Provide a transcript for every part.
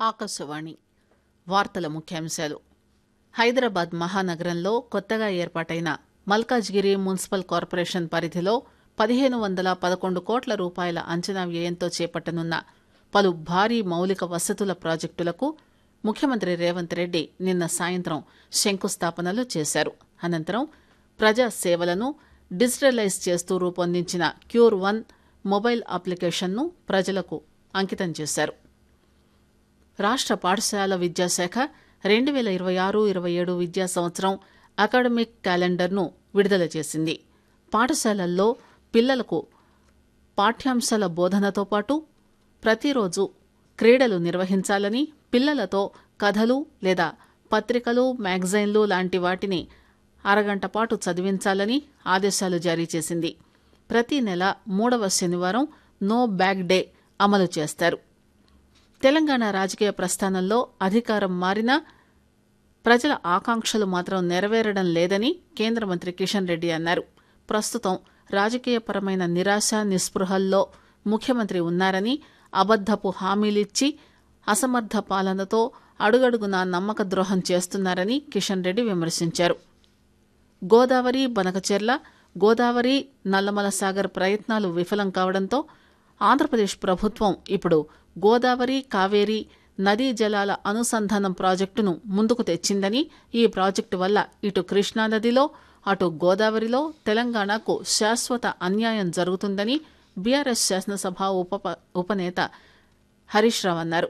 ఆకాశవాణి వార్తల ముఖ్యాంశాలు హైదరాబాద్ మహానగరంలో కొత్తగా ఏర్పాటైన మల్కాజ్గిరి మున్సిపల్ కార్పొరేషన్ పరిధిలో పదిహేను వందల పదకొండు కోట్ల రూపాయల అంచనా వ్యయంతో చేపట్టనున్న పలు భారీ మౌలిక వసతుల ప్రాజెక్టులకు ముఖ్యమంత్రి రేవంత్ రెడ్డి నిన్న సాయంత్రం శంకుస్థాపనలు చేశారు అనంతరం ప్రజా సేవలను డిజిటలైజ్ చేస్తూ రూపొందించిన క్యూర్ వన్ మొబైల్ అప్లికేషన్ను ప్రజలకు అంకితం చేశారు రాష్ట్ర పాఠశాల విద్యాశాఖ రెండు వేల ఇరవై ఆరు ఇరవై ఏడు విద్యా సంవత్సరం అకాడమిక్ క్యాలెండర్ను విడుదల చేసింది పాఠశాలల్లో పిల్లలకు పాఠ్యాంశాల బోధనతో పాటు ప్రతిరోజు క్రీడలు నిర్వహించాలని పిల్లలతో కథలు లేదా పత్రికలు మ్యాగజైన్లు లాంటి వాటిని అరగంట పాటు చదివించాలని ఆదేశాలు జారీ చేసింది ప్రతి నెల మూడవ శనివారం నో బ్యాగ్ డే అమలు చేస్తారు తెలంగాణ రాజకీయ ప్రస్థానంలో అధికారం మారినా ప్రజల ఆకాంక్షలు మాత్రం నెరవేరడం లేదని కేంద్ర మంత్రి కిషన్ రెడ్డి అన్నారు ప్రస్తుతం రాజకీయపరమైన నిరాశ నిస్పృహల్లో ముఖ్యమంత్రి ఉన్నారని అబద్దపు హామీలిచ్చి అసమర్థ పాలనతో అడుగడుగునా నమ్మక ద్రోహం చేస్తున్నారని కిషన్ రెడ్డి విమర్శించారు గోదావరి బనకచెర్ల గోదావరి నల్లమల సాగర్ ప్రయత్నాలు విఫలం కావడంతో ఆంధ్రప్రదేశ్ ప్రభుత్వం ఇప్పుడు గోదావరి కావేరి నదీ జలాల అనుసంధానం ప్రాజెక్టును ముందుకు తెచ్చిందని ఈ ప్రాజెక్టు వల్ల ఇటు కృష్ణానదిలో అటు గోదావరిలో తెలంగాణకు శాశ్వత అన్యాయం జరుగుతుందని బీఆర్ఎస్ శాసనసభ ఉప ఉపనేత హరీష్ రావు అన్నారు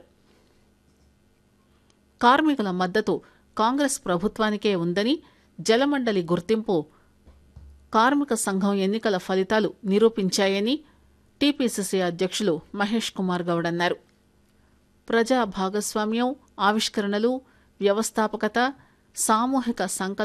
కార్మికుల మద్దతు కాంగ్రెస్ ప్రభుత్వానికే ఉందని జలమండలి గుర్తింపు కార్మిక సంఘం ఎన్నికల ఫలితాలు నిరూపించాయని టీపీసీసీ అధ్యక్షులు మహేష్ కుమార్ గౌడ్ అన్నారు ప్రజా భాగస్వామ్యం ఆవిష్కరణలు వ్యవస్థాపకత సామూహిక సంకల్ప